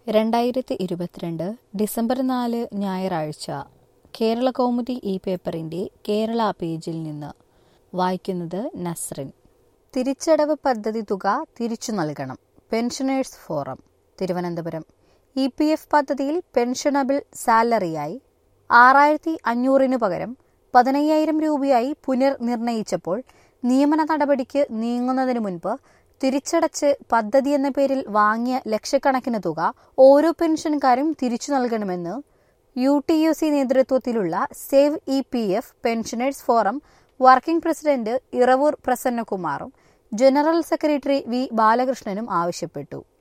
രണ്ടായിരത്തി ഇരുപത്തിരണ്ട് ഡിസംബർ നാല് ഞായറാഴ്ച കേരള കൗമുദി ഈ പേപ്പറിന്റെ കേരള പേജിൽ നിന്ന് വായിക്കുന്നത് നസ്രിൻ തിരിച്ചടവ് പദ്ധതി തുക തിരിച്ചു നൽകണം pensioners forum Thiruvananthapuram E P F പദ്ധതിയിൽ പെൻഷനബിൾ സാലറിയായി ആറായിരത്തി അഞ്ഞൂറിനു പകരം പതിനയ്യായിരം രൂപയായി പുനർനിർണയിച്ചപ്പോൾ നിയമന നടപടിക്ക് നീങ്ങുന്നതിന് മുൻപ് തിരിച്ചടച്ച് പദ്ധതി എന്ന പേരിൽ വാങ്ങിയ ലക്ഷക്കണക്കിന് തുക ഓരോ പെൻഷൻകാരും തിരിച്ചു നൽകണമെന്ന് യു ടി യു സി നേതൃത്വത്തിലുള്ള save E P F pensioners forum working president Iravoor പ്രസന്നകുമാറും ജനറൽ സെക്രട്ടറി വി ബാലകൃഷ്ണനും ആവശ്യപ്പെട്ടു